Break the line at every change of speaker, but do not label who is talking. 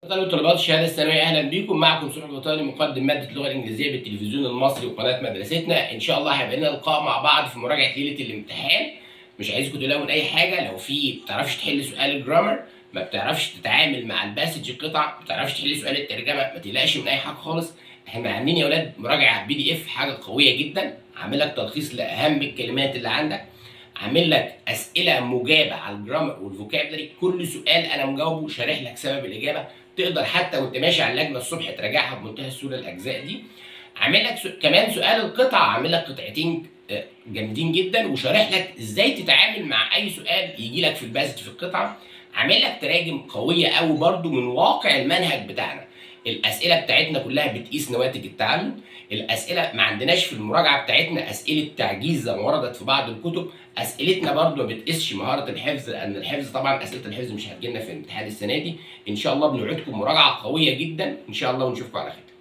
طلبة طلبات الشهادة الثانوية أهلا بيكم معكم سرور الوطني مقدم مادة اللغة الإنجليزية بالتلفزيون المصري وقناة مدرستنا إن شاء الله هيبقى لنا لقاء مع بعض في مراجعة ليلة الامتحان مش عايزكم تقلقوا من أي حاجة لو في ما بتعرفش تحل سؤال الجرامر ما بتعرفش تتعامل مع الباسج القطع ما بتعرفش تحل سؤال الترجمة ما تقلقش من أي حاجة خالص احنا عاملين يا ولاد مراجعة بي دي إف حاجة قوية جدا عامل لك تلخيص لأهم الكلمات اللي عندك عامل لك اسئله مجابه على الجرامر والفوكابلري كل سؤال انا مجاوبه شارح لك سبب الاجابه تقدر حتى وانت ماشي على اللجنه الصبح تراجعها بمنتهى السهوله الاجزاء دي عامل لك سو... كمان سؤال القطع عامل لك قطعتين آه، جامدين جدا وشارح لك ازاي تتعامل مع اي سؤال يجي لك في الباسج في القطعه عامل لك تراجم قويه قوي برضو من واقع المنهج بتاعنا الاسئله بتاعتنا كلها بتقيس نواتج التعلم الاسئله ما عندناش في المراجعه بتاعتنا اسئله تعجيز زي ما وردت في بعض الكتب اسئلتنا برضو ما بتقيسش مهاره الحفظ لان الحفظ طبعا اسئله الحفظ مش هتجيلنا في الامتحان السنه دي ان شاء الله بنوعدكم مراجعه قويه جدا ان شاء الله ونشوفكم على خير